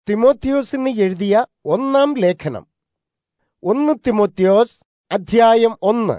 തിമോത്തിയോസിന് എഴുതിയ ഒന്നാം ലേഖനം ഒന്ന് തിമോത്തിയോസ് അധ്യായം ഒന്ന്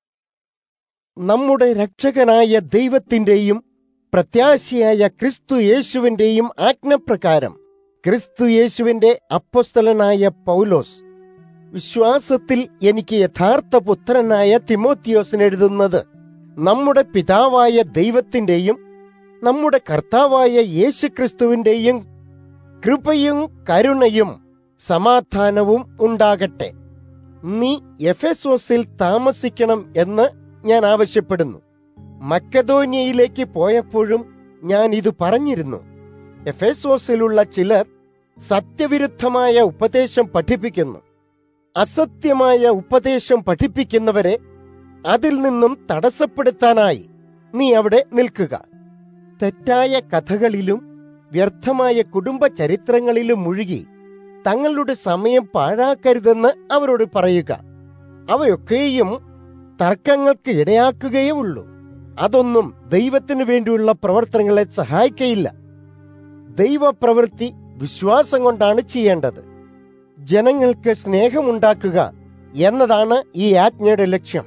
നമ്മുടെ രക്ഷകനായ ദൈവത്തിന്റെയും പ്രത്യാശയായ ക്രിസ്തു യേശുവിന്റെയും ആജ്ഞപ്രകാരം ക്രിസ്തു യേശുവിന്റെ അപ്പൊസ്തലനായ പൗലോസ് വിശ്വാസത്തിൽ എനിക്ക് യഥാർത്ഥ പുത്രനായ തിമോത്തിയോസിന് എഴുതുന്നത് നമ്മുടെ പിതാവായ ദൈവത്തിന്റെയും നമ്മുടെ കർത്താവായ യേശുക്രിസ്തുവിന്റെയും കൃപയും കരുണയും സമാധാനവും ഉണ്ടാകട്ടെ നീ എഫെസോസിൽ താമസിക്കണം എന്ന് ഞാൻ ആവശ്യപ്പെടുന്നു മക്കതോനിയയിലേക്ക് പോയപ്പോഴും ഞാൻ ഇത് പറഞ്ഞിരുന്നു എഫെസോസിലുള്ള ചിലർ സത്യവിരുദ്ധമായ ഉപദേശം പഠിപ്പിക്കുന്നു അസത്യമായ ഉപദേശം പഠിപ്പിക്കുന്നവരെ അതിൽ നിന്നും തടസ്സപ്പെടുത്താനായി നീ അവിടെ നിൽക്കുക തെറ്റായ കഥകളിലും വ്യർത്ഥമായ കുടുംബ ചരിത്രങ്ങളിലും മുഴുകി തങ്ങളുടെ സമയം പാഴാക്കരുതെന്ന് അവരോട് പറയുക അവയൊക്കെയും തർക്കങ്ങൾക്ക് ഇടയാക്കുകയേ ഉള്ളൂ അതൊന്നും ദൈവത്തിനു വേണ്ടിയുള്ള പ്രവർത്തനങ്ങളെ സഹായിക്കയില്ല ദൈവപ്രവൃത്തി വിശ്വാസം കൊണ്ടാണ് ചെയ്യേണ്ടത് ജനങ്ങൾക്ക് സ്നേഹമുണ്ടാക്കുക എന്നതാണ് ഈ ആജ്ഞയുടെ ലക്ഷ്യം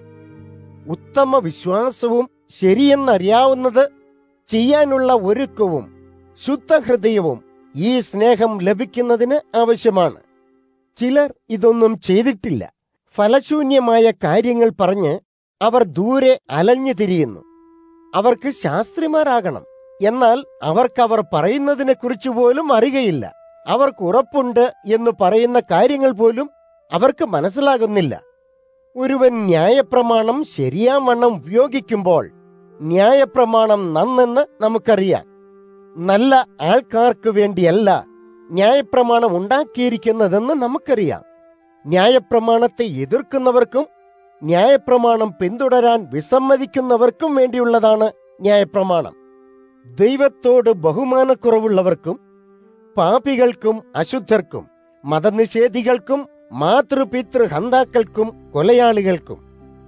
ഉത്തമ വിശ്വാസവും ശരിയെന്നറിയാവുന്നത് ചെയ്യാനുള്ള ഒരുക്കവും ശുദ്ധഹൃദയവും ഈ സ്നേഹം ലഭിക്കുന്നതിന് ആവശ്യമാണ് ചിലർ ഇതൊന്നും ചെയ്തിട്ടില്ല ഫലശൂന്യമായ കാര്യങ്ങൾ പറഞ്ഞ് അവർ ദൂരെ അലഞ്ഞു തിരിയുന്നു അവർക്ക് ശാസ്ത്രിമാരാകണം എന്നാൽ അവർക്കവർ പറയുന്നതിനെ കുറിച്ച് പോലും അറിയുകയില്ല അവർക്ക് ഉറപ്പുണ്ട് എന്ന് പറയുന്ന കാര്യങ്ങൾ പോലും അവർക്ക് മനസ്സിലാകുന്നില്ല ഒരുവൻ ന്യായപ്രമാണം ശരിയാവണ്ണം ഉപയോഗിക്കുമ്പോൾ ന്യായപ്രമാണം നന്നെന്ന് നമുക്കറിയാം നല്ല ആൾക്കാർക്ക് വേണ്ടിയല്ല ന്യായപ്രമാണം ഉണ്ടാക്കിയിരിക്കുന്നതെന്ന് നമുക്കറിയാം ന്യായപ്രമാണത്തെ എതിർക്കുന്നവർക്കും ന്യായപ്രമാണം പിന്തുടരാൻ വിസമ്മതിക്കുന്നവർക്കും വേണ്ടിയുള്ളതാണ് ന്യായപ്രമാണം ദൈവത്തോട് ബഹുമാനക്കുറവുള്ളവർക്കും പാപികൾക്കും അശുദ്ധർക്കും മതനിഷേധികൾക്കും മാതൃപിതൃ ഹന്താക്കൾക്കും കൊലയാളികൾക്കും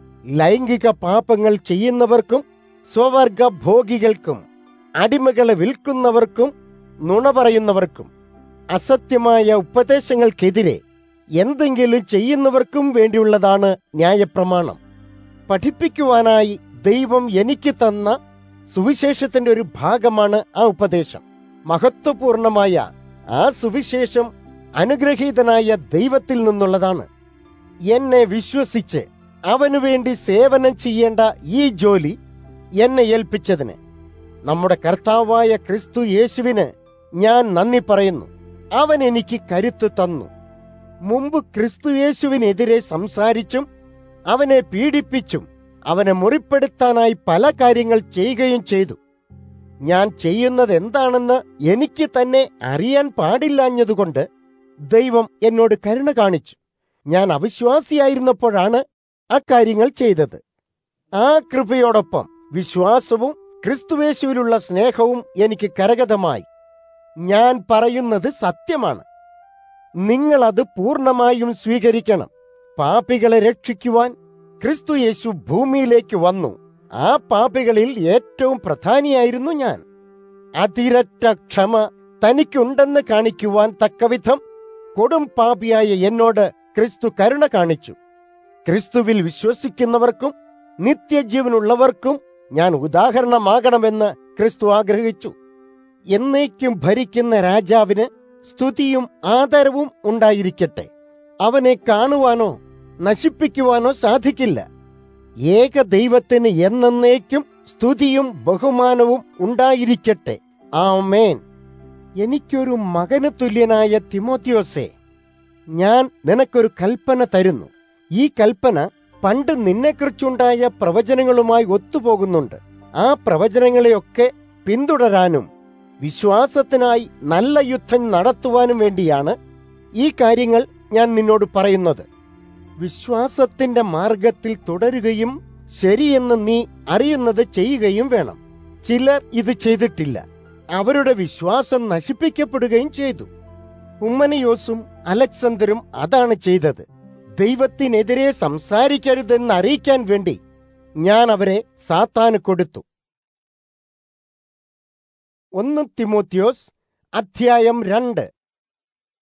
ലൈംഗിക പാപങ്ങൾ ചെയ്യുന്നവർക്കും സ്വവർഗ ഭോഗികൾക്കും അടിമകളെ വിൽക്കുന്നവർക്കും നുണ പറയുന്നവർക്കും അസത്യമായ ഉപദേശങ്ങൾക്കെതിരെ എന്തെങ്കിലും ചെയ്യുന്നവർക്കും വേണ്ടിയുള്ളതാണ് ന്യായപ്രമാണം പഠിപ്പിക്കുവാനായി ദൈവം എനിക്ക് തന്ന സുവിശേഷത്തിന്റെ ഒരു ഭാഗമാണ് ആ ഉപദേശം മഹത്വപൂർണമായ ആ സുവിശേഷം അനുഗ്രഹീതനായ ദൈവത്തിൽ നിന്നുള്ളതാണ് എന്നെ വിശ്വസിച്ച് അവനു വേണ്ടി സേവനം ചെയ്യേണ്ട ഈ ജോലി എന്നെ ഏൽപ്പിച്ചതിന് നമ്മുടെ കർത്താവായ ക്രിസ്തു യേശുവിന് ഞാൻ നന്ദി പറയുന്നു അവൻ എനിക്ക് കരുത്ത് തന്നു മുമ്പ് ക്രിസ്തു യേശുവിനെതിരെ സംസാരിച്ചും അവനെ പീഡിപ്പിച്ചും അവനെ മുറിപ്പെടുത്താനായി പല കാര്യങ്ങൾ ചെയ്യുകയും ചെയ്തു ഞാൻ ചെയ്യുന്നത് എന്താണെന്ന് എനിക്ക് തന്നെ അറിയാൻ പാടില്ലാഞ്ഞതുകൊണ്ട് ദൈവം എന്നോട് കരുണ കാണിച്ചു ഞാൻ അവിശ്വാസിയായിരുന്നപ്പോഴാണ് അക്കാര്യങ്ങൾ ചെയ്തത് ആ കൃപയോടൊപ്പം വിശ്വാസവും ക്രിസ്തുവേശുവിലുള്ള സ്നേഹവും എനിക്ക് കരഗതമായി ഞാൻ പറയുന്നത് സത്യമാണ് നിങ്ങൾ അത് പൂർണ്ണമായും സ്വീകരിക്കണം പാപികളെ രക്ഷിക്കുവാൻ ക്രിസ്തു യേശു ഭൂമിയിലേക്ക് വന്നു ആ പാപികളിൽ ഏറ്റവും പ്രധാനിയായിരുന്നു ഞാൻ അതിരറ്റ ക്ഷമ തനിക്കുണ്ടെന്ന് കാണിക്കുവാൻ തക്കവിധം കൊടും പാപിയായ എന്നോട് ക്രിസ്തു കരുണ കാണിച്ചു ക്രിസ്തുവിൽ വിശ്വസിക്കുന്നവർക്കും നിത്യജീവനുള്ളവർക്കും ഞാൻ ഉദാഹരണമാകണമെന്ന് ക്രിസ്തു ആഗ്രഹിച്ചു എന്നേക്കും ഭരിക്കുന്ന രാജാവിന് സ്തുതിയും ആദരവും ഉണ്ടായിരിക്കട്ടെ അവനെ കാണുവാനോ നശിപ്പിക്കുവാനോ സാധിക്കില്ല ഏക ദൈവത്തിന് എന്നേക്കും സ്തുതിയും ബഹുമാനവും ഉണ്ടായിരിക്കട്ടെ ആമേൻ എനിക്കൊരു മകന് തുല്യനായ തിമോത്തിയോസേ ഞാൻ നിനക്കൊരു കൽപ്പന തരുന്നു ഈ കൽപ്പന പണ്ട് നിന്നെക്കുറിച്ചുണ്ടായ പ്രവചനങ്ങളുമായി ഒത്തുപോകുന്നുണ്ട് ആ പ്രവചനങ്ങളെയൊക്കെ പിന്തുടരാനും വിശ്വാസത്തിനായി നല്ല യുദ്ധം നടത്തുവാനും വേണ്ടിയാണ് ഈ കാര്യങ്ങൾ ഞാൻ നിന്നോട് പറയുന്നത് വിശ്വാസത്തിന്റെ മാർഗത്തിൽ തുടരുകയും ശരിയെന്ന് നീ അറിയുന്നത് ചെയ്യുകയും വേണം ചിലർ ഇത് ചെയ്തിട്ടില്ല അവരുടെ വിശ്വാസം നശിപ്പിക്കപ്പെടുകയും ചെയ്തു ഉമ്മനയോസും അലക്സണ്ടറും അതാണ് ചെയ്തത് ദൈവത്തിനെതിരെ സംസാരിക്കരുതെന്ന് അറിയിക്കാൻ വേണ്ടി ഞാൻ അവരെ സാത്താന് കൊടുത്തു ഒന്ന് തിമോത്തിയോസ് അധ്യായം രണ്ട്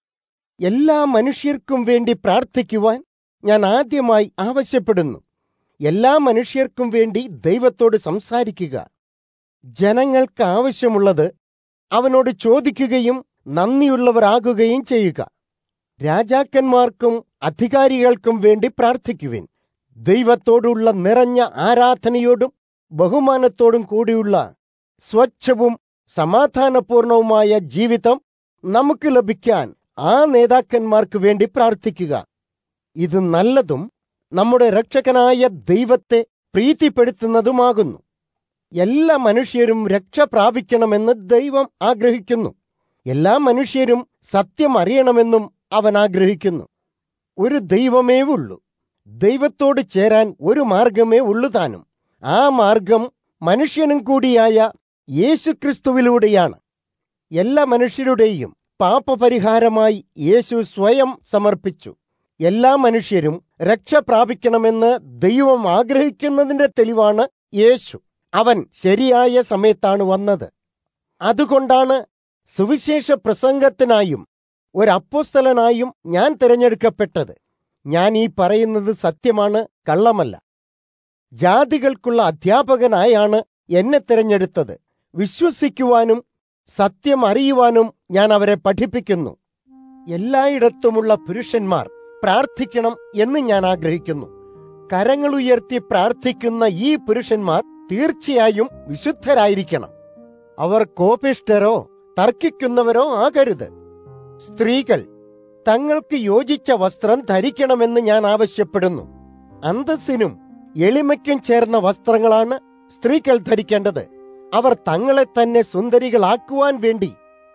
എല്ലാ മനുഷ്യർക്കും വേണ്ടി പ്രാർത്ഥിക്കുവാൻ ഞാൻ ആദ്യമായി ആവശ്യപ്പെടുന്നു എല്ലാ മനുഷ്യർക്കും വേണ്ടി ദൈവത്തോട് സംസാരിക്കുക ജനങ്ങൾക്ക് ആവശ്യമുള്ളത് അവനോട് ചോദിക്കുകയും നന്ദിയുള്ളവരാകുകയും ചെയ്യുക രാജാക്കന്മാർക്കും അധികാരികൾക്കും വേണ്ടി പ്രാർത്ഥിക്കുവിൻ ദൈവത്തോടുള്ള നിറഞ്ഞ ആരാധനയോടും ബഹുമാനത്തോടും കൂടിയുള്ള സ്വച്ഛവും സമാധാനപൂർണവുമായ ജീവിതം നമുക്ക് ലഭിക്കാൻ ആ നേതാക്കന്മാർക്ക് വേണ്ടി പ്രാർത്ഥിക്കുക ഇത് നല്ലതും നമ്മുടെ രക്ഷകനായ ദൈവത്തെ പ്രീതിപ്പെടുത്തുന്നതുമാകുന്നു എല്ലാ മനുഷ്യരും രക്ഷ പ്രാപിക്കണമെന്ന് ദൈവം ആഗ്രഹിക്കുന്നു എല്ലാ മനുഷ്യരും സത്യം അറിയണമെന്നും അവൻ ആഗ്രഹിക്കുന്നു ഒരു ദൈവമേ ഉള്ളൂ ദൈവത്തോട് ചേരാൻ ഒരു മാർഗമേ ഉള്ളു താനും ആ മാർഗം മനുഷ്യനും കൂടിയായ യേശുക്രിസ്തുവിലൂടെയാണ് എല്ലാ മനുഷ്യരുടെയും പാപപരിഹാരമായി യേശു സ്വയം സമർപ്പിച്ചു എല്ലാ മനുഷ്യരും രക്ഷ പ്രാപിക്കണമെന്ന് ദൈവം ആഗ്രഹിക്കുന്നതിന്റെ തെളിവാണ് യേശു അവൻ ശരിയായ സമയത്താണ് വന്നത് അതുകൊണ്ടാണ് സുവിശേഷ പ്രസംഗത്തിനായും ഒരു അപ്പോസ്തലനായും ഞാൻ തിരഞ്ഞെടുക്കപ്പെട്ടത് ഞാൻ ഈ പറയുന്നത് സത്യമാണ് കള്ളമല്ല ജാതികൾക്കുള്ള അധ്യാപകനായാണ് എന്നെ തിരഞ്ഞെടുത്തത് വിശ്വസിക്കുവാനും സത്യം അറിയുവാനും ഞാൻ അവരെ പഠിപ്പിക്കുന്നു എല്ലായിടത്തുമുള്ള പുരുഷന്മാർ പ്രാർത്ഥിക്കണം എന്ന് ഞാൻ ആഗ്രഹിക്കുന്നു കരങ്ങൾ ഉയർത്തി പ്രാർത്ഥിക്കുന്ന ഈ പുരുഷന്മാർ തീർച്ചയായും വിശുദ്ധരായിരിക്കണം അവർ കോപിഷ്ഠരോ തർക്കിക്കുന്നവരോ ആകരുത് സ്ത്രീകൾ തങ്ങൾക്ക് യോജിച്ച വസ്ത്രം ധരിക്കണമെന്ന് ഞാൻ ആവശ്യപ്പെടുന്നു അന്തസ്സിനും എളിമയ്ക്കും ചേർന്ന വസ്ത്രങ്ങളാണ് സ്ത്രീകൾ ധരിക്കേണ്ടത് അവർ തങ്ങളെ തന്നെ സുന്ദരികളാക്കുവാൻ വേണ്ടി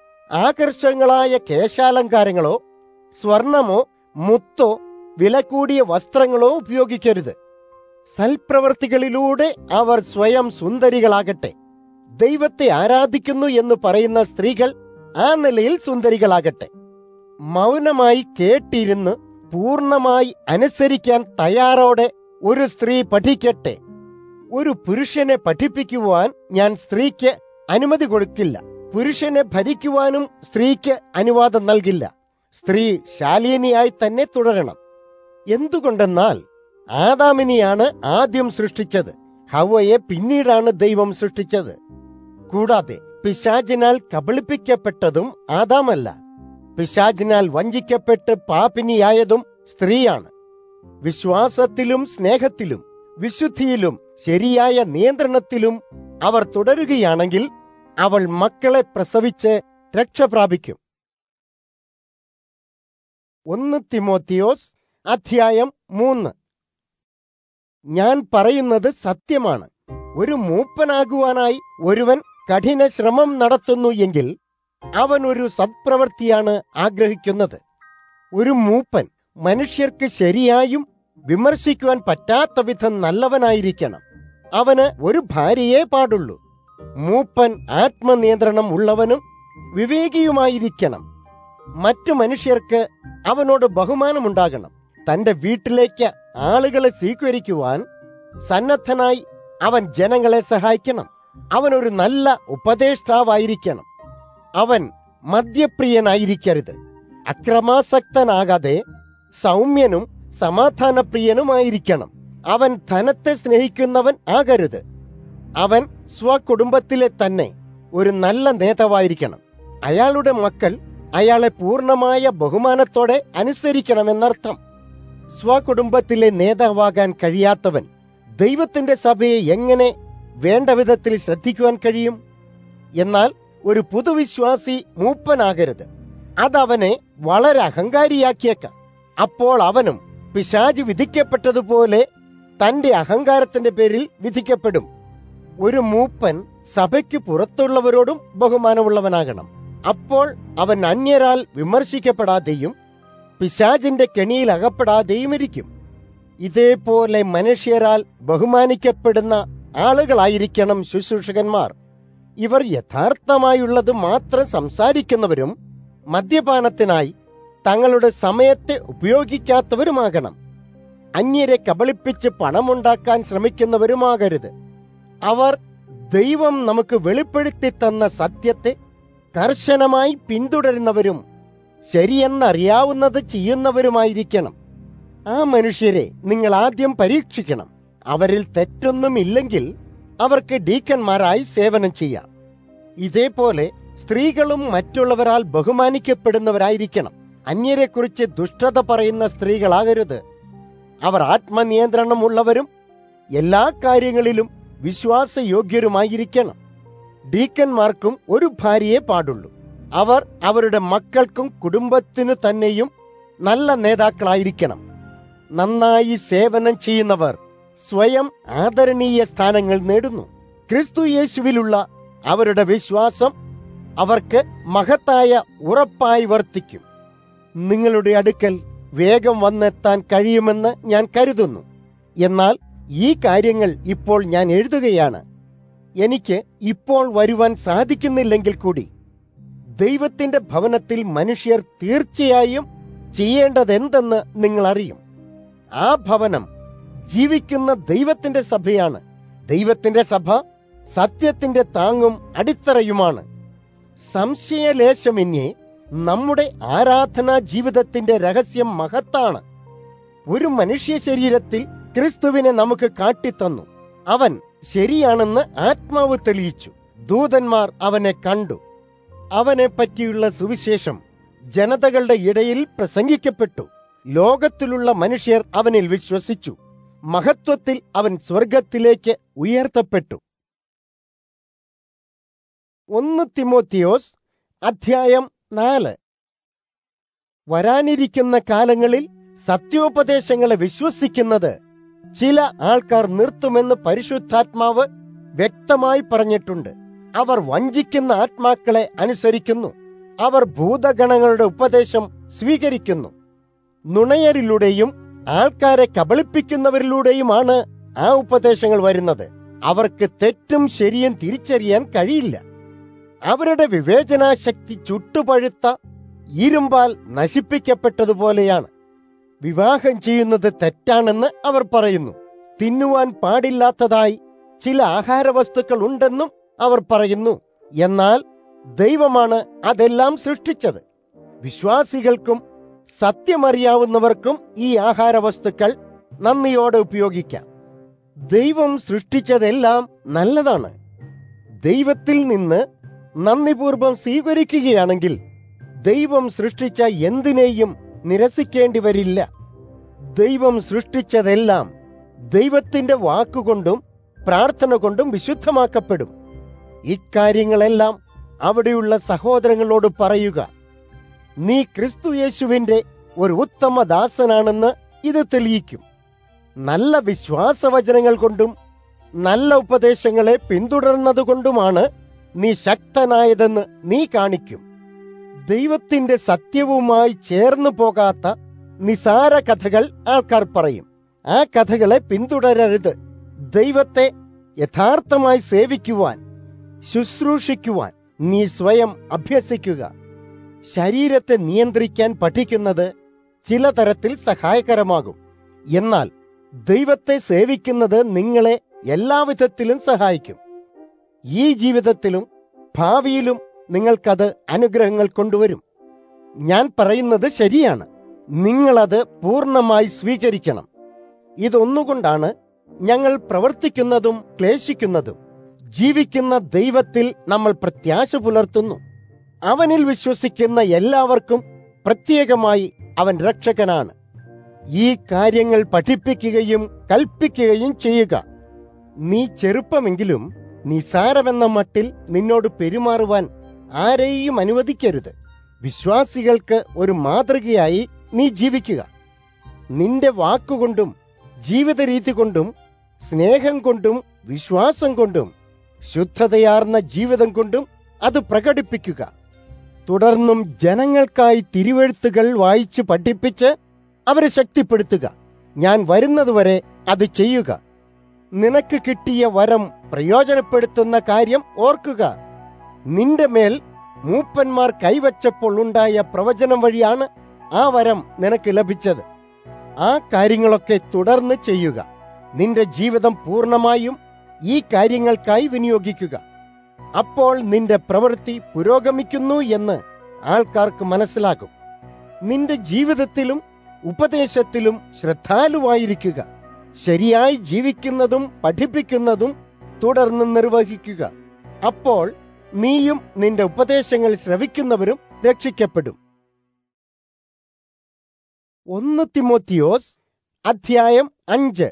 ആകർഷങ്ങളായ കേശാലങ്കാരങ്ങളോ സ്വർണമോ മുത്തോ വില കൂടിയ വസ്ത്രങ്ങളോ ഉപയോഗിക്കരുത് സൽപ്രവർത്തികളിലൂടെ അവർ സ്വയം സുന്ദരികളാകട്ടെ ദൈവത്തെ ആരാധിക്കുന്നു എന്ന് പറയുന്ന സ്ത്രീകൾ ആ നിലയിൽ സുന്ദരികളാകട്ടെ മൗനമായി കേട്ടിരുന്ന് പൂർണ്ണമായി അനുസരിക്കാൻ തയ്യാറോടെ ഒരു സ്ത്രീ പഠിക്കട്ടെ ഒരു പുരുഷനെ പഠിപ്പിക്കുവാൻ ഞാൻ സ്ത്രീക്ക് അനുമതി കൊടുക്കില്ല പുരുഷനെ ഭരിക്കുവാനും സ്ത്രീക്ക് അനുവാദം നൽകില്ല സ്ത്രീ ശാലീനിയായി തന്നെ തുടരണം എന്തുകൊണ്ടെന്നാൽ ആദാമിനെയാണ് ആദ്യം സൃഷ്ടിച്ചത് ഹവയെ പിന്നീടാണ് ദൈവം സൃഷ്ടിച്ചത് കൂടാതെ പിശാചിനാൽ കബളിപ്പിക്കപ്പെട്ടതും ആദാമല്ല പിശാചിനാൽ വഞ്ചിക്കപ്പെട്ട് പാപിനിയായതും സ്ത്രീയാണ് വിശ്വാസത്തിലും സ്നേഹത്തിലും വിശുദ്ധിയിലും ശരിയായ നിയന്ത്രണത്തിലും അവർ തുടരുകയാണെങ്കിൽ അവൾ മക്കളെ പ്രസവിച്ച് രക്ഷ പ്രാപിക്കും ഒന്ന് തിമോത്തിയോസ് അധ്യായം മൂന്ന് ഞാൻ പറയുന്നത് സത്യമാണ് ഒരു മൂപ്പനാകുവാനായി ഒരുവൻ കഠിന ശ്രമം നടത്തുന്നു എങ്കിൽ അവൻ ഒരു സത്പ്രവൃത്തിയാണ് ആഗ്രഹിക്കുന്നത് ഒരു മൂപ്പൻ മനുഷ്യർക്ക് ശരിയായും വിമർശിക്കുവാൻ പറ്റാത്ത വിധം നല്ലവനായിരിക്കണം അവന് ഒരു ഭാര്യയെ പാടുള്ളൂ മൂപ്പൻ ആത്മനിയന്ത്രണം ഉള്ളവനും വിവേകിയുമായിരിക്കണം മറ്റു മനുഷ്യർക്ക് അവനോട് ബഹുമാനമുണ്ടാകണം തന്റെ വീട്ടിലേക്ക് ആളുകളെ സ്വീകരിക്കുവാൻ സന്നദ്ധനായി അവൻ ജനങ്ങളെ സഹായിക്കണം അവൻ ഒരു നല്ല ഉപദേഷ്ടാവായിരിക്കണം അവൻ മദ്യപ്രിയനായിരിക്കരുത് അക്രമാസക്തനാകാതെ സൗമ്യനും സമാധാനപ്രിയനുമായിരിക്കണം അവൻ ധനത്തെ സ്നേഹിക്കുന്നവൻ ആകരുത് അവൻ സ്വകുടുംബത്തിലെ തന്നെ ഒരു നല്ല നേതാവായിരിക്കണം അയാളുടെ മക്കൾ അയാളെ പൂർണ്ണമായ ബഹുമാനത്തോടെ അനുസരിക്കണമെന്നർത്ഥം സ്വകുടുംബത്തിലെ നേതാവാകാൻ കഴിയാത്തവൻ ദൈവത്തിന്റെ സഭയെ എങ്ങനെ വേണ്ട വിധത്തിൽ ശ്രദ്ധിക്കുവാൻ കഴിയും എന്നാൽ ഒരു പുതുവിശ്വാസി മൂപ്പനാകരുത് അതവനെ വളരെ അഹങ്കാരിയാക്കിയേക്കാം അപ്പോൾ അവനും പിശാജ് വിധിക്കപ്പെട്ടതുപോലെ തന്റെ അഹങ്കാരത്തിന്റെ പേരിൽ വിധിക്കപ്പെടും ഒരു മൂപ്പൻ സഭയ്ക്ക് പുറത്തുള്ളവരോടും ബഹുമാനമുള്ളവനാകണം അപ്പോൾ അവൻ അന്യരാൽ വിമർശിക്കപ്പെടാതെയും പിശാജിന്റെ കെണിയിൽ അകപ്പെടാതെയും ഇരിക്കും ഇതേപോലെ മനുഷ്യരാൽ ബഹുമാനിക്കപ്പെടുന്ന ആളുകളായിരിക്കണം ശുശ്രൂഷകന്മാർ ഇവർ യഥാർത്ഥമായുള്ളത് മാത്രം സംസാരിക്കുന്നവരും മദ്യപാനത്തിനായി തങ്ങളുടെ സമയത്തെ ഉപയോഗിക്കാത്തവരുമാകണം അന്യരെ കബളിപ്പിച്ച് പണമുണ്ടാക്കാൻ ശ്രമിക്കുന്നവരുമാകരുത് അവർ ദൈവം നമുക്ക് വെളിപ്പെടുത്തി തന്ന സത്യത്തെ കർശനമായി പിന്തുടരുന്നവരും ശരിയെന്നറിയാവുന്നത് ചെയ്യുന്നവരുമായിരിക്കണം ആ മനുഷ്യരെ നിങ്ങൾ ആദ്യം പരീക്ഷിക്കണം അവരിൽ തെറ്റൊന്നുമില്ലെങ്കിൽ അവർക്ക് ഡീക്കന്മാരായി സേവനം ചെയ്യാം ഇതേപോലെ സ്ത്രീകളും മറ്റുള്ളവരാൽ ബഹുമാനിക്കപ്പെടുന്നവരായിരിക്കണം അന്യരെക്കുറിച്ച് ദുഷ്ടത പറയുന്ന സ്ത്രീകളാകരുത് അവർ ആത്മനിയന്ത്രണമുള്ളവരും എല്ലാ കാര്യങ്ങളിലും വിശ്വാസയോഗ്യരുമായിരിക്കണം ഡീക്കന്മാർക്കും ഒരു ഭാര്യയെ പാടുള്ളൂ അവർ അവരുടെ മക്കൾക്കും കുടുംബത്തിനു തന്നെയും നല്ല നേതാക്കളായിരിക്കണം നന്നായി സേവനം ചെയ്യുന്നവർ സ്വയം ആദരണീയ സ്ഥാനങ്ങൾ നേടുന്നു ക്രിസ്തു യേശുവിലുള്ള അവരുടെ വിശ്വാസം അവർക്ക് മഹത്തായ ഉറപ്പായി വർത്തിക്കും നിങ്ങളുടെ അടുക്കൽ വേഗം വന്നെത്താൻ കഴിയുമെന്ന് ഞാൻ കരുതുന്നു എന്നാൽ ഈ കാര്യങ്ങൾ ഇപ്പോൾ ഞാൻ എഴുതുകയാണ് എനിക്ക് ഇപ്പോൾ വരുവാൻ സാധിക്കുന്നില്ലെങ്കിൽ കൂടി ദൈവത്തിന്റെ ഭവനത്തിൽ മനുഷ്യർ തീർച്ചയായും ചെയ്യേണ്ടതെന്തെന്ന് നിങ്ങൾ അറിയും ആ ഭവനം ജീവിക്കുന്ന ദൈവത്തിന്റെ സഭയാണ് ദൈവത്തിന്റെ സഭ സത്യത്തിന്റെ താങ്ങും അടിത്തറയുമാണ് സംശയലേശമെന്യേ നമ്മുടെ ആരാധനാ ജീവിതത്തിന്റെ രഹസ്യം മഹത്താണ് ഒരു മനുഷ്യ ശരീരത്തിൽ ക്രിസ്തുവിനെ നമുക്ക് കാട്ടിത്തന്നു അവൻ ശരിയാണെന്ന് ആത്മാവ് തെളിയിച്ചു ദൂതന്മാർ അവനെ കണ്ടു അവനെ പറ്റിയുള്ള സുവിശേഷം ജനതകളുടെ ഇടയിൽ പ്രസംഗിക്കപ്പെട്ടു ലോകത്തിലുള്ള മനുഷ്യർ അവനിൽ വിശ്വസിച്ചു മഹത്വത്തിൽ അവൻ സ്വർഗത്തിലേക്ക് ഉയർത്തപ്പെട്ടു ഒന്ന് തിമോത്തിയോസ് അധ്യായം നാല് വരാനിരിക്കുന്ന കാലങ്ങളിൽ സത്യോപദേശങ്ങളെ വിശ്വസിക്കുന്നത് ചില ആൾക്കാർ നിർത്തുമെന്ന് പരിശുദ്ധാത്മാവ് വ്യക്തമായി പറഞ്ഞിട്ടുണ്ട് അവർ വഞ്ചിക്കുന്ന ആത്മാക്കളെ അനുസരിക്കുന്നു അവർ ഭൂതഗണങ്ങളുടെ ഉപദേശം സ്വീകരിക്കുന്നു നുണയരിലൂടെയും ആൾക്കാരെ കബളിപ്പിക്കുന്നവരിലൂടെയുമാണ് ആ ഉപദേശങ്ങൾ വരുന്നത് അവർക്ക് തെറ്റും ശരിയും തിരിച്ചറിയാൻ കഴിയില്ല അവരുടെ വിവേചനാശക്തി ചുട്ടുപഴുത്ത ഇരുമ്പാൽ നശിപ്പിക്കപ്പെട്ടതുപോലെയാണ് വിവാഹം ചെയ്യുന്നത് തെറ്റാണെന്ന് അവർ പറയുന്നു തിന്നുവാൻ പാടില്ലാത്തതായി ചില ആഹാരവസ്തുക്കൾ ഉണ്ടെന്നും അവർ പറയുന്നു എന്നാൽ ദൈവമാണ് അതെല്ലാം സൃഷ്ടിച്ചത് വിശ്വാസികൾക്കും സത്യമറിയാവുന്നവർക്കും ഈ ആഹാരവസ്തുക്കൾ നന്ദിയോടെ ഉപയോഗിക്കാം ദൈവം സൃഷ്ടിച്ചതെല്ലാം നല്ലതാണ് ദൈവത്തിൽ നിന്ന് നന്ദിപൂർവം സ്വീകരിക്കുകയാണെങ്കിൽ ദൈവം സൃഷ്ടിച്ച എന്തിനേയും നിരസിക്കേണ്ടി വരില്ല ദൈവം സൃഷ്ടിച്ചതെല്ലാം ദൈവത്തിന്റെ വാക്കുകൊണ്ടും പ്രാർത്ഥന കൊണ്ടും വിശുദ്ധമാക്കപ്പെടും ഇക്കാര്യങ്ങളെല്ലാം അവിടെയുള്ള സഹോദരങ്ങളോട് പറയുക നീ ക്രിസ്തു യേശുവിന്റെ ഒരു ഉത്തമ ദാസനാണെന്ന് ഇത് തെളിയിക്കും നല്ല വിശ്വാസവചനങ്ങൾ കൊണ്ടും നല്ല ഉപദേശങ്ങളെ പിന്തുടർന്നതുകൊണ്ടുമാണ് നീ ശക്തനായതെന്ന് നീ കാണിക്കും ദൈവത്തിന്റെ സത്യവുമായി ചേർന്നു പോകാത്ത നിസാര കഥകൾ ആൾക്കാർ പറയും ആ കഥകളെ പിന്തുടരരുത് ദൈവത്തെ യഥാർത്ഥമായി സേവിക്കുവാൻ ശുശ്രൂഷിക്കുവാൻ നീ സ്വയം അഭ്യസിക്കുക ശരീരത്തെ നിയന്ത്രിക്കാൻ പഠിക്കുന്നത് ചില തരത്തിൽ സഹായകരമാകും എന്നാൽ ദൈവത്തെ സേവിക്കുന്നത് നിങ്ങളെ എല്ലാവിധത്തിലും സഹായിക്കും ഈ ജീവിതത്തിലും ഭാവിയിലും നിങ്ങൾക്കത് അനുഗ്രഹങ്ങൾ കൊണ്ടുവരും ഞാൻ പറയുന്നത് ശരിയാണ് നിങ്ങളത് പൂർണ്ണമായി സ്വീകരിക്കണം ഇതൊന്നുകൊണ്ടാണ് ഞങ്ങൾ പ്രവർത്തിക്കുന്നതും ക്ലേശിക്കുന്നതും ജീവിക്കുന്ന ദൈവത്തിൽ നമ്മൾ പ്രത്യാശ പുലർത്തുന്നു അവനിൽ വിശ്വസിക്കുന്ന എല്ലാവർക്കും പ്രത്യേകമായി അവൻ രക്ഷകനാണ് ഈ കാര്യങ്ങൾ പഠിപ്പിക്കുകയും കൽപ്പിക്കുകയും ചെയ്യുക നീ ചെറുപ്പമെങ്കിലും നിസാരമെന്ന മട്ടിൽ നിന്നോട് പെരുമാറുവാൻ ആരെയും അനുവദിക്കരുത് വിശ്വാസികൾക്ക് ഒരു മാതൃകയായി നീ ജീവിക്കുക നിന്റെ വാക്കുകൊണ്ടും ജീവിത രീതി കൊണ്ടും സ്നേഹം കൊണ്ടും വിശ്വാസം കൊണ്ടും ശുദ്ധതയാർന്ന ജീവിതം കൊണ്ടും അത് പ്രകടിപ്പിക്കുക തുടർന്നും ജനങ്ങൾക്കായി തിരുവെഴുത്തുകൾ വായിച്ച് പഠിപ്പിച്ച് അവരെ ശക്തിപ്പെടുത്തുക ഞാൻ വരുന്നതുവരെ അത് ചെയ്യുക നിനക്ക് കിട്ടിയ വരം പ്രയോജനപ്പെടുത്തുന്ന കാര്യം ഓർക്കുക നിന്റെ മേൽ മൂപ്പന്മാർ കൈവച്ചപ്പോൾ ഉണ്ടായ പ്രവചനം വഴിയാണ് ആ വരം നിനക്ക് ലഭിച്ചത് ആ കാര്യങ്ങളൊക്കെ തുടർന്ന് ചെയ്യുക നിന്റെ ജീവിതം പൂർണ്ണമായും ഈ കാര്യങ്ങൾക്കായി വിനിയോഗിക്കുക അപ്പോൾ നിന്റെ പ്രവൃത്തി പുരോഗമിക്കുന്നു എന്ന് ആൾക്കാർക്ക് മനസ്സിലാകും നിന്റെ ജീവിതത്തിലും ഉപദേശത്തിലും ശ്രദ്ധാലുവായിരിക്കുക ശരിയായി ജീവിക്കുന്നതും പഠിപ്പിക്കുന്നതും തുടർന്ന് നിർവഹിക്കുക അപ്പോൾ നീയും നിന്റെ ഉപദേശങ്ങൾ ശ്രവിക്കുന്നവരും രക്ഷിക്കപ്പെടും ഒന്ന് തിമോത്തിയോസ് അധ്യായം അഞ്ച്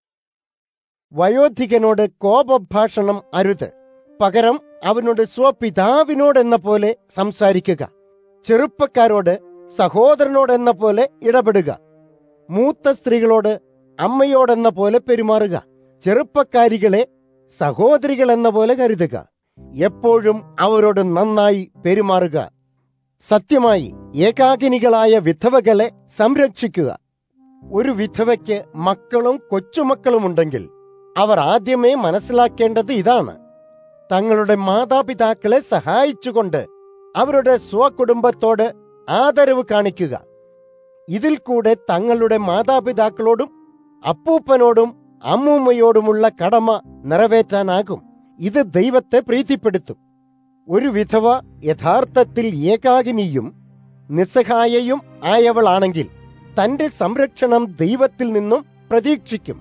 വയോധികനോട് കോപഭാഷണം അരുത് പകരം അവനോട് സ്വപിതാവിനോടെന്ന പോലെ സംസാരിക്കുക ചെറുപ്പക്കാരോട് സഹോദരനോടെന്ന പോലെ ഇടപെടുക മൂത്ത സ്ത്രീകളോട് അമ്മയോടെന്ന പോലെ പെരുമാറുക ചെറുപ്പക്കാരികളെ സഹോദരികൾ എന്ന പോലെ കരുതുക എപ്പോഴും അവരോട് നന്നായി പെരുമാറുക സത്യമായി ഏകാകിനികളായ വിധവകളെ സംരക്ഷിക്കുക ഒരു വിധവയ്ക്ക് മക്കളും കൊച്ചുമക്കളുമുണ്ടെങ്കിൽ അവർ ആദ്യമേ മനസ്സിലാക്കേണ്ടത് ഇതാണ് തങ്ങളുടെ മാതാപിതാക്കളെ സഹായിച്ചുകൊണ്ട് അവരുടെ സ്വകുടുംബത്തോട് ആദരവ് കാണിക്കുക ഇതിൽ കൂടെ തങ്ങളുടെ മാതാപിതാക്കളോടും അപ്പൂപ്പനോടും അമ്മൂമ്മയോടുമുള്ള കടമ നിറവേറ്റാനാകും ഇത് ദൈവത്തെ പ്രീതിപ്പെടുത്തും ഒരു വിധവ യഥാർത്ഥത്തിൽ ഏകാകിനിയും നിസ്സഹായയും ആയവളാണെങ്കിൽ തന്റെ സംരക്ഷണം ദൈവത്തിൽ നിന്നും പ്രതീക്ഷിക്കും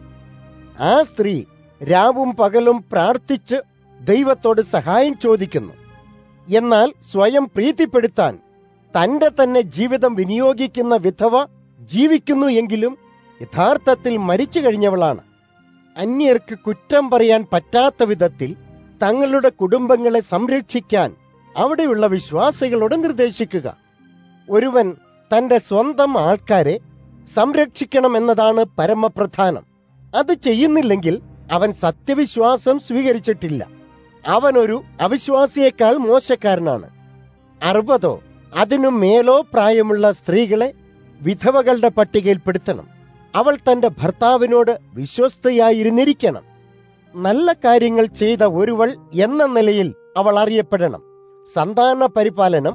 ആ സ്ത്രീ രാവും പകലും പ്രാർത്ഥിച്ച് ദൈവത്തോട് സഹായം ചോദിക്കുന്നു എന്നാൽ സ്വയം പ്രീതിപ്പെടുത്താൻ തന്റെ തന്നെ ജീവിതം വിനിയോഗിക്കുന്ന വിധവ ജീവിക്കുന്നു എങ്കിലും യഥാർത്ഥത്തിൽ മരിച്ചു കഴിഞ്ഞവളാണ് അന്യർക്ക് കുറ്റം പറയാൻ പറ്റാത്ത വിധത്തിൽ തങ്ങളുടെ കുടുംബങ്ങളെ സംരക്ഷിക്കാൻ അവിടെയുള്ള വിശ്വാസികളോട് നിർദ്ദേശിക്കുക ഒരുവൻ തന്റെ സ്വന്തം ആൾക്കാരെ സംരക്ഷിക്കണമെന്നതാണ് പരമപ്രധാനം അത് ചെയ്യുന്നില്ലെങ്കിൽ അവൻ സത്യവിശ്വാസം സ്വീകരിച്ചിട്ടില്ല അവനൊരു അവിശ്വാസിയേക്കാൾ മോശക്കാരനാണ് അറുപതോ അതിനു മേലോ പ്രായമുള്ള സ്ത്രീകളെ വിധവകളുടെ പട്ടികയിൽപ്പെടുത്തണം അവൾ തന്റെ ഭർത്താവിനോട് വിശ്വസ്തയായിരുന്നിരിക്കണം നല്ല കാര്യങ്ങൾ ചെയ്ത ഒരുവൾ എന്ന നിലയിൽ അവൾ അറിയപ്പെടണം സന്താന പരിപാലനം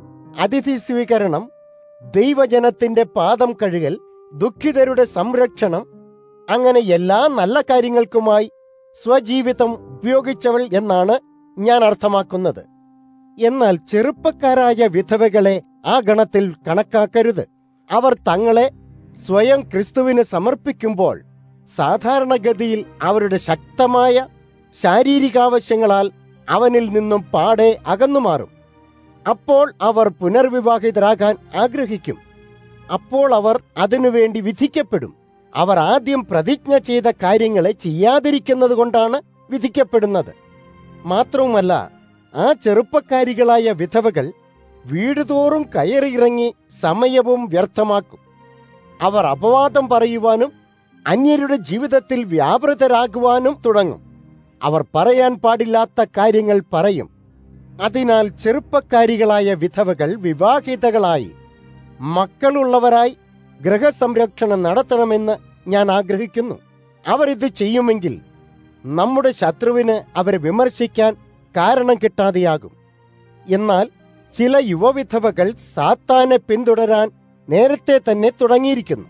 അതിഥി സ്വീകരണം ദൈവജനത്തിന്റെ പാദം കഴുകൽ ദുഃഖിതരുടെ സംരക്ഷണം അങ്ങനെ എല്ലാ നല്ല കാര്യങ്ങൾക്കുമായി സ്വജീവിതം ഉപയോഗിച്ചവൾ എന്നാണ് ഞാൻ അർത്ഥമാക്കുന്നത് എന്നാൽ ചെറുപ്പക്കാരായ വിധവകളെ ആ ഗണത്തിൽ കണക്കാക്കരുത് അവർ തങ്ങളെ സ്വയം ക്രിസ്തുവിന് സമർപ്പിക്കുമ്പോൾ സാധാരണഗതിയിൽ അവരുടെ ശക്തമായ ശാരീരികാവശ്യങ്ങളാൽ അവനിൽ നിന്നും പാടെ അകന്നുമാറും അപ്പോൾ അവർ പുനർവിവാഹിതരാകാൻ ആഗ്രഹിക്കും അപ്പോൾ അവർ അതിനുവേണ്ടി വിധിക്കപ്പെടും അവർ ആദ്യം പ്രതിജ്ഞ ചെയ്ത കാര്യങ്ങളെ ചെയ്യാതിരിക്കുന്നത് കൊണ്ടാണ് വിധിക്കപ്പെടുന്നത് മാത്രവുമല്ല ആ ചെറുപ്പക്കാരികളായ വിധവകൾ വീടുതോറും കയറിയിറങ്ങി സമയവും വ്യർത്ഥമാക്കും അവർ അപവാദം പറയുവാനും അന്യരുടെ ജീവിതത്തിൽ വ്യാപൃതരാകുവാനും തുടങ്ങും അവർ പറയാൻ പാടില്ലാത്ത കാര്യങ്ങൾ പറയും അതിനാൽ ചെറുപ്പക്കാരികളായ വിധവകൾ വിവാഹിതകളായി മക്കളുള്ളവരായി ഗൃഹസംരക്ഷണം നടത്തണമെന്ന് ഞാൻ ആഗ്രഹിക്കുന്നു അവർ ഇത് ചെയ്യുമെങ്കിൽ നമ്മുടെ ശത്രുവിന് അവരെ വിമർശിക്കാൻ കാരണം കിട്ടാതെയാകും എന്നാൽ ചില യുവവിധവകൾ സാത്താനെ പിന്തുടരാൻ നേരത്തെ തന്നെ തുടങ്ങിയിരിക്കുന്നു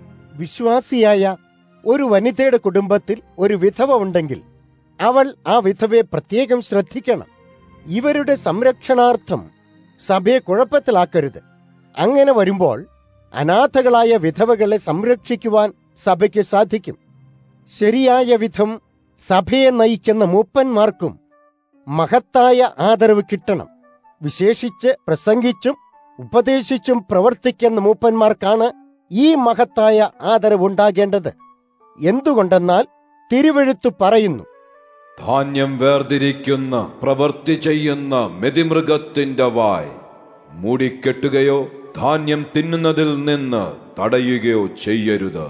വിശ്വാസിയായ ഒരു വനിതയുടെ കുടുംബത്തിൽ ഒരു വിധവ ഉണ്ടെങ്കിൽ അവൾ ആ വിധവയെ പ്രത്യേകം ശ്രദ്ധിക്കണം ഇവരുടെ സംരക്ഷണാർത്ഥം സഭയെ കുഴപ്പത്തിലാക്കരുത് അങ്ങനെ വരുമ്പോൾ അനാഥകളായ വിധവകളെ സംരക്ഷിക്കുവാൻ സഭയ്ക്ക് സാധിക്കും ശരിയായ വിധം സഭയെ നയിക്കുന്ന മൂപ്പന്മാർക്കും മഹത്തായ ആദരവ് കിട്ടണം വിശേഷിച്ച് പ്രസംഗിച്ചും ഉപദേശിച്ചും പ്രവർത്തിക്കുന്ന മൂപ്പന്മാർക്കാണ് ഈ മഹത്തായ ആദരവുണ്ടാകേണ്ടത് എന്തുകൊണ്ടെന്നാൽ തിരുവെഴുത്തു പറയുന്നു ധാന്യം വേർതിരിക്കുന്ന പ്രവൃത്തി ചെയ്യുന്ന മെതിമൃഗത്തിന്റെ വായ് മൂടിക്കെട്ടുകയോ ധാന്യം തിന്നുന്നതിൽ നിന്ന് തടയുകയോ ചെയ്യരുത്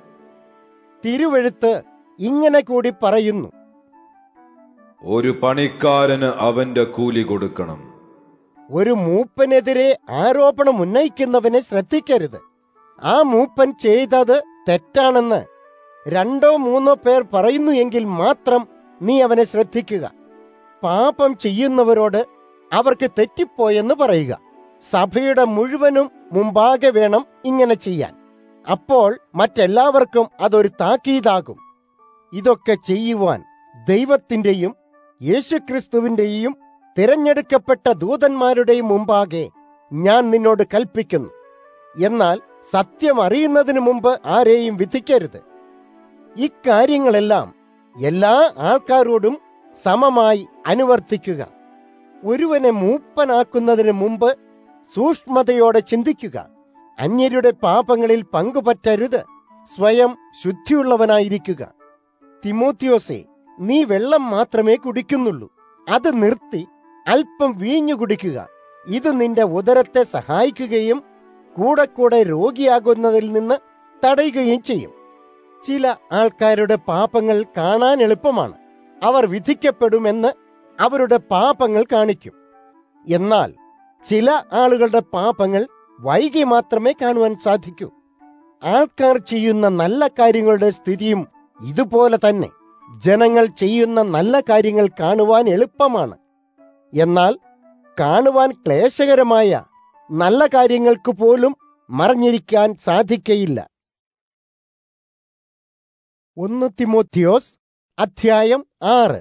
തിരുവെഴുത്ത് ഇങ്ങനെ കൂടി പറയുന്നു ഒരു പണിക്കാരന് അവന്റെ കൂലി കൊടുക്കണം ഒരു മൂപ്പനെതിരെ ആരോപണം ഉന്നയിക്കുന്നവനെ ശ്രദ്ധിക്കരുത് ആ മൂപ്പൻ ചെയ്തത് തെറ്റാണെന്ന് രണ്ടോ മൂന്നോ പേർ പറയുന്നു എങ്കിൽ മാത്രം നീ അവനെ ശ്രദ്ധിക്കുക പാപം ചെയ്യുന്നവരോട് അവർക്ക് തെറ്റിപ്പോയെന്ന് പറയുക സഭയുടെ മുഴുവനും മുമ്പാകെ വേണം ഇങ്ങനെ ചെയ്യാൻ അപ്പോൾ മറ്റെല്ലാവർക്കും അതൊരു താക്കീതാകും ഇതൊക്കെ ചെയ്യുവാൻ ദൈവത്തിന്റെയും യേശുക്രിസ്തുവിന്റെയും തിരഞ്ഞെടുക്കപ്പെട്ട ദൂതന്മാരുടെയും മുമ്പാകെ ഞാൻ നിന്നോട് കൽപ്പിക്കുന്നു എന്നാൽ സത്യം അറിയുന്നതിന് മുമ്പ് ആരെയും വിധിക്കരുത് ഇക്കാര്യങ്ങളെല്ലാം എല്ലാ ആൾക്കാരോടും സമമായി അനുവർത്തിക്കുക ഒരുവനെ മൂപ്പനാക്കുന്നതിന് മുമ്പ് സൂക്ഷ്മതയോടെ ചിന്തിക്കുക അന്യരുടെ പാപങ്ങളിൽ പങ്കുപറ്റരുത് സ്വയം ശുദ്ധിയുള്ളവനായിരിക്കുക തിമോത്തിയോസേ നീ വെള്ളം മാത്രമേ കുടിക്കുന്നുള്ളൂ അത് നിർത്തി അല്പം വീഞ്ഞു കുടിക്കുക ഇത് നിന്റെ ഉദരത്തെ സഹായിക്കുകയും കൂടെ കൂടെ രോഗിയാകുന്നതിൽ നിന്ന് തടയുകയും ചെയ്യും ചില ആൾക്കാരുടെ പാപങ്ങൾ കാണാൻ എളുപ്പമാണ് അവർ വിധിക്കപ്പെടുമെന്ന് അവരുടെ പാപങ്ങൾ കാണിക്കും എന്നാൽ ചില ആളുകളുടെ പാപങ്ങൾ വൈകി മാത്രമേ കാണുവാൻ സാധിക്കൂ ആൾക്കാർ ചെയ്യുന്ന നല്ല കാര്യങ്ങളുടെ സ്ഥിതിയും ഇതുപോലെ തന്നെ ജനങ്ങൾ ചെയ്യുന്ന നല്ല കാര്യങ്ങൾ കാണുവാൻ എളുപ്പമാണ് എന്നാൽ കാണുവാൻ ക്ലേശകരമായ നല്ല കാര്യങ്ങൾക്ക് പോലും മറഞ്ഞിരിക്കാൻ സാധിക്കയില്ല ഒന്ന് തിമോത്തിയോസ് അധ്യായം ആറ്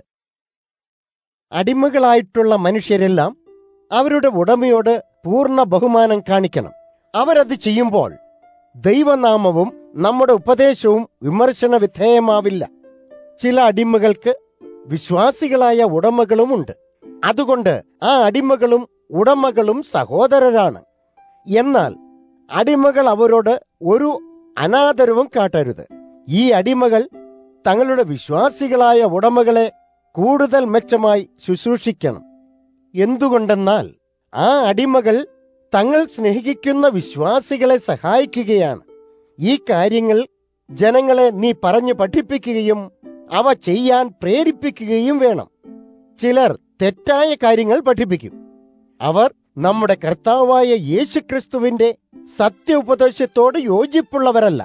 അടിമകളായിട്ടുള്ള മനുഷ്യരെല്ലാം അവരുടെ ഉടമയോട് പൂർണ്ണ ബഹുമാനം കാണിക്കണം അവരത് ചെയ്യുമ്പോൾ ദൈവനാമവും നമ്മുടെ ഉപദേശവും വിമർശന വിധേയമാവില്ല ചില അടിമകൾക്ക് വിശ്വാസികളായ ഉടമകളുമുണ്ട് അതുകൊണ്ട് ആ അടിമകളും ഉടമകളും സഹോദരരാണ് എന്നാൽ അടിമകൾ അവരോട് ഒരു അനാദരവും കാട്ടരുത് ഈ അടിമകൾ തങ്ങളുടെ വിശ്വാസികളായ ഉടമകളെ കൂടുതൽ മെച്ചമായി ശുശ്രൂഷിക്കണം എന്തുകൊണ്ടെന്നാൽ ആ അടിമകൾ തങ്ങൾ സ്നേഹിക്കുന്ന വിശ്വാസികളെ സഹായിക്കുകയാണ് ഈ കാര്യങ്ങൾ ജനങ്ങളെ നീ പറഞ്ഞു പഠിപ്പിക്കുകയും അവ ചെയ്യാൻ പ്രേരിപ്പിക്കുകയും വേണം ചിലർ തെറ്റായ കാര്യങ്ങൾ പഠിപ്പിക്കും അവർ നമ്മുടെ കർത്താവായ യേശുക്രിസ്തുവിന്റെ സത്യ ഉപദേശത്തോട് യോജിപ്പുള്ളവരല്ല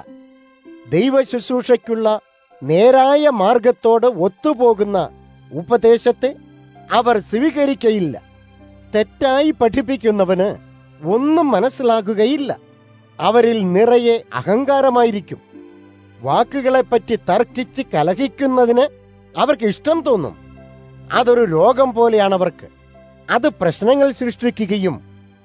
ദൈവ ശുശ്രൂഷയ്ക്കുള്ള നേരായ മാർഗത്തോട് ഒത്തുപോകുന്ന ഉപദേശത്തെ അവർ സ്വീകരിക്കയില്ല തെറ്റായി പഠിപ്പിക്കുന്നവന് ഒന്നും മനസ്സിലാകുകയില്ല അവരിൽ നിറയെ അഹങ്കാരമായിരിക്കും വാക്കുകളെപ്പറ്റി തർക്കിച്ച് കലഹിക്കുന്നതിന് അവർക്ക് ഇഷ്ടം തോന്നും അതൊരു രോഗം പോലെയാണ് അവർക്ക് അത് പ്രശ്നങ്ങൾ സൃഷ്ടിക്കുകയും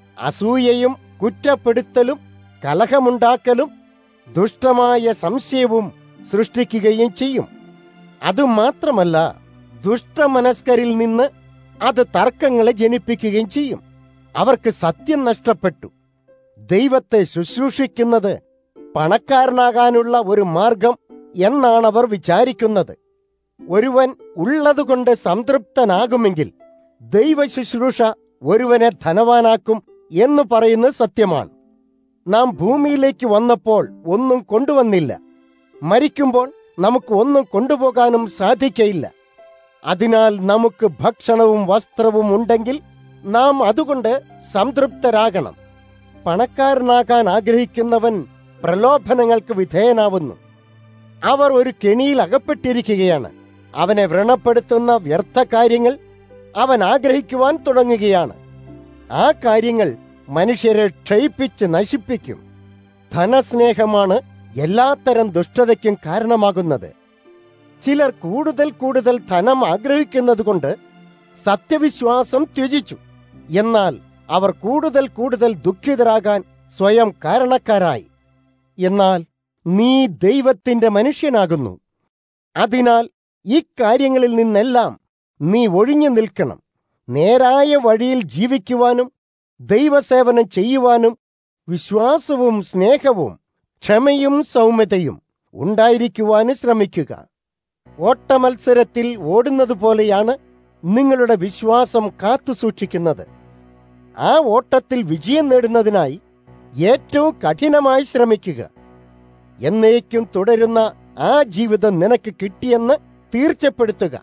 അസൂയയും കുറ്റപ്പെടുത്തലും കലഹമുണ്ടാക്കലും ദുഷ്ടമായ സംശയവും സൃഷ്ടിക്കുകയും ചെയ്യും അതുമാത്രമല്ല ദുഷ്ടമനസ്കരിൽ നിന്ന് അത് തർക്കങ്ങളെ ജനിപ്പിക്കുകയും ചെയ്യും അവർക്ക് സത്യം നഷ്ടപ്പെട്ടു ദൈവത്തെ ശുശ്രൂഷിക്കുന്നത് പണക്കാരനാകാനുള്ള ഒരു മാർഗം എന്നാണ് അവർ വിചാരിക്കുന്നത് ഒരുവൻ ഉള്ളതുകൊണ്ട് സംതൃപ്തനാകുമെങ്കിൽ ദൈവ ശുശ്രൂഷ ഒരുവനെ ധനവാനാക്കും എന്ന് പറയുന്നത് സത്യമാണ് നാം ഭൂമിയിലേക്ക് വന്നപ്പോൾ ഒന്നും കൊണ്ടുവന്നില്ല മരിക്കുമ്പോൾ നമുക്ക് ഒന്നും കൊണ്ടുപോകാനും സാധിക്കയില്ല അതിനാൽ നമുക്ക് ഭക്ഷണവും വസ്ത്രവും ഉണ്ടെങ്കിൽ നാം അതുകൊണ്ട് സംതൃപ്തരാകണം പണക്കാരനാകാൻ ആഗ്രഹിക്കുന്നവൻ പ്രലോഭനങ്ങൾക്ക് വിധേയനാവുന്നു അവർ ഒരു കെണിയിൽ അകപ്പെട്ടിരിക്കുകയാണ് അവനെ വ്രണപ്പെടുത്തുന്ന വ്യർത്ഥ കാര്യങ്ങൾ അവൻ ആഗ്രഹിക്കുവാൻ തുടങ്ങുകയാണ് ആ കാര്യങ്ങൾ മനുഷ്യരെ ക്ഷയിപ്പിച്ച് നശിപ്പിക്കും ധനസ്നേഹമാണ് എല്ലാത്തരം ദുഷ്ടതയ്ക്കും കാരണമാകുന്നത് ചിലർ കൂടുതൽ കൂടുതൽ ധനം ആഗ്രഹിക്കുന്നതുകൊണ്ട് സത്യവിശ്വാസം ത്യജിച്ചു എന്നാൽ അവർ കൂടുതൽ കൂടുതൽ ദുഃഖിതരാകാൻ സ്വയം കാരണക്കാരായി എന്നാൽ നീ ദൈവത്തിന്റെ മനുഷ്യനാകുന്നു അതിനാൽ ഇക്കാര്യങ്ങളിൽ നിന്നെല്ലാം നീ ഒഴിഞ്ഞു നിൽക്കണം നേരായ വഴിയിൽ ജീവിക്കുവാനും ദൈവസേവനം ചെയ്യുവാനും വിശ്വാസവും സ്നേഹവും ക്ഷമയും സൗമ്യതയും ഉണ്ടായിരിക്കുവാനും ശ്രമിക്കുക ഓട്ടമത്സരത്തിൽ ഓടുന്നത് പോലെയാണ് നിങ്ങളുടെ വിശ്വാസം കാത്തുസൂക്ഷിക്കുന്നത് ആ ഓട്ടത്തിൽ വിജയം നേടുന്നതിനായി ഏറ്റവും കഠിനമായി ശ്രമിക്കുക എന്നേക്കും തുടരുന്ന ആ ജീവിതം നിനക്ക് കിട്ടിയെന്ന് തീർച്ചപ്പെടുത്തുക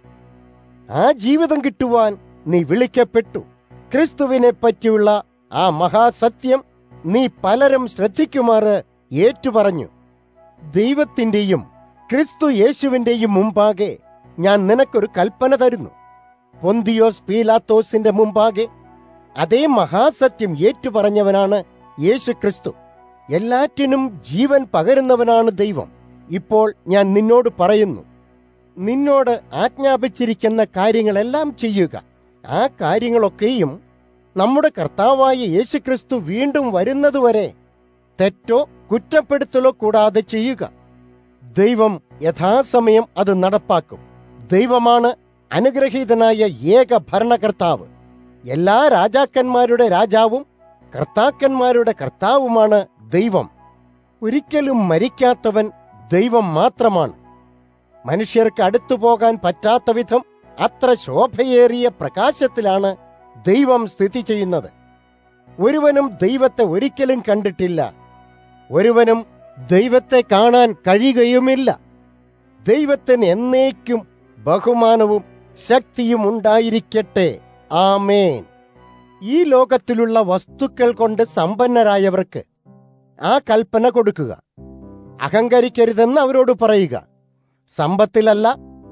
ആ ജീവിതം കിട്ടുവാൻ നീ വിളിക്കപ്പെട്ടു ക്രിസ്തുവിനെ പറ്റിയുള്ള ആ മഹാസത്യം നീ പലരും ശ്രദ്ധിക്കുമാറ് ഏറ്റുപറഞ്ഞു ദൈവത്തിന്റെയും ക്രിസ്തു യേശുവിന്റെയും മുമ്പാകെ ഞാൻ നിനക്കൊരു കൽപ്പന തരുന്നു പൊന്തിയോസ് പീലാത്തോസിന്റെ മുമ്പാകെ അതേ മഹാസത്യം ഏറ്റുപറഞ്ഞവനാണ് യേശു ക്രിസ്തു എല്ലാറ്റിനും ജീവൻ പകരുന്നവനാണ് ദൈവം ഇപ്പോൾ ഞാൻ നിന്നോട് പറയുന്നു നിന്നോട് ആജ്ഞാപിച്ചിരിക്കുന്ന കാര്യങ്ങളെല്ലാം ചെയ്യുക ആ കാര്യങ്ങളൊക്കെയും നമ്മുടെ കർത്താവായ യേശുക്രിസ്തു വീണ്ടും വരുന്നതുവരെ തെറ്റോ കുറ്റപ്പെടുത്തലോ കൂടാതെ ചെയ്യുക ദൈവം യഥാസമയം അത് നടപ്പാക്കും ദൈവമാണ് അനുഗ്രഹീതനായ ഏക ഭരണകർത്താവ് എല്ലാ രാജാക്കന്മാരുടെ രാജാവും കർത്താക്കന്മാരുടെ കർത്താവുമാണ് ദൈവം ഒരിക്കലും മരിക്കാത്തവൻ ദൈവം മാത്രമാണ് മനുഷ്യർക്ക് അടുത്തു പോകാൻ പറ്റാത്ത വിധം അത്ര ശോഭയേറിയ പ്രകാശത്തിലാണ് ദൈവം സ്ഥിതി ചെയ്യുന്നത് ഒരുവനും ദൈവത്തെ ഒരിക്കലും കണ്ടിട്ടില്ല ഒരുവനും ദൈവത്തെ കാണാൻ കഴിയുകയുമില്ല ദൈവത്തിന് എന്നേക്കും ബഹുമാനവും ശക്തിയും ഉണ്ടായിരിക്കട്ടെ ആമേൻ ഈ ലോകത്തിലുള്ള വസ്തുക്കൾ കൊണ്ട് സമ്പന്നരായവർക്ക് ആ കൽപ്പന കൊടുക്കുക അഹങ്കരിക്കരുതെന്ന് അവരോട് പറയുക സമ്പത്തിലല്ല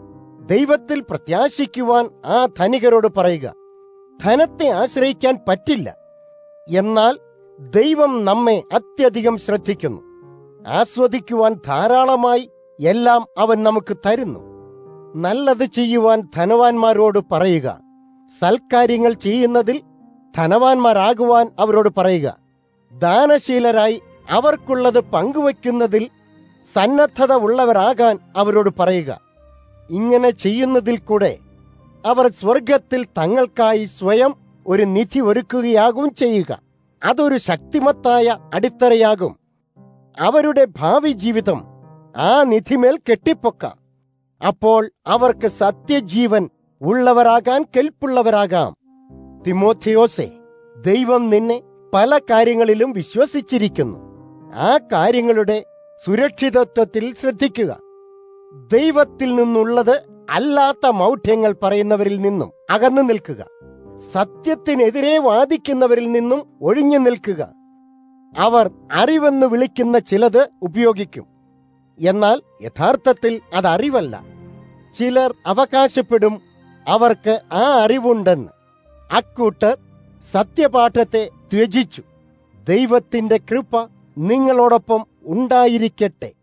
ദൈവത്തിൽ പ്രത്യാശിക്കുവാൻ ആ ധനികരോട് പറയുക ധനത്തെ ആശ്രയിക്കാൻ പറ്റില്ല എന്നാൽ ദൈവം നമ്മെ അത്യധികം ശ്രദ്ധിക്കുന്നു ആസ്വദിക്കുവാൻ ധാരാളമായി എല്ലാം അവൻ നമുക്ക് തരുന്നു നല്ലത് ചെയ്യുവാൻ ധനവാന്മാരോട് പറയുക സൽക്കാര്യങ്ങൾ ചെയ്യുന്നതിൽ ധനവാന്മാരാകുവാൻ അവരോട് പറയുക ദാനശീലരായി അവർക്കുള്ളത് പങ്കുവയ്ക്കുന്നതിൽ സന്നദ്ധത ഉള്ളവരാകാൻ അവരോട് പറയുക ഇങ്ങനെ ചെയ്യുന്നതിൽ കൂടെ അവർ സ്വർഗത്തിൽ തങ്ങൾക്കായി സ്വയം ഒരു നിധി ഒരുക്കുകയാകും ചെയ്യുക അതൊരു ശക്തിമത്തായ അടിത്തറയാകും അവരുടെ ഭാവി ജീവിതം ആ നിധിമേൽ കെട്ടിപ്പൊക്കാം അപ്പോൾ അവർക്ക് സത്യജീവൻ ഉള്ളവരാകാൻ കെൽപ്പുള്ളവരാകാം തിമോഥിയോസെ ദൈവം നിന്നെ പല കാര്യങ്ങളിലും വിശ്വസിച്ചിരിക്കുന്നു ആ കാര്യങ്ങളുടെ സുരക്ഷിതത്വത്തിൽ ശ്രദ്ധിക്കുക ദൈവത്തിൽ നിന്നുള്ളത് അല്ലാത്ത മൗഢ്യങ്ങൾ പറയുന്നവരിൽ നിന്നും അകന്നു നിൽക്കുക സത്യത്തിനെതിരെ വാദിക്കുന്നവരിൽ നിന്നും ഒഴിഞ്ഞു നിൽക്കുക അവർ അറിവെന്ന് വിളിക്കുന്ന ചിലത് ഉപയോഗിക്കും എന്നാൽ യഥാർത്ഥത്തിൽ അത് അറിവല്ല ചിലർ അവകാശപ്പെടും അവർക്ക് ആ അറിവുണ്ടെന്ന് അക്കൂട്ടർ സത്യപാഠത്തെ ത്യജിച്ചു ദൈവത്തിന്റെ കൃപ നിങ്ങളോടൊപ്പം ഉണ്ടായിരിക്കട്ടെ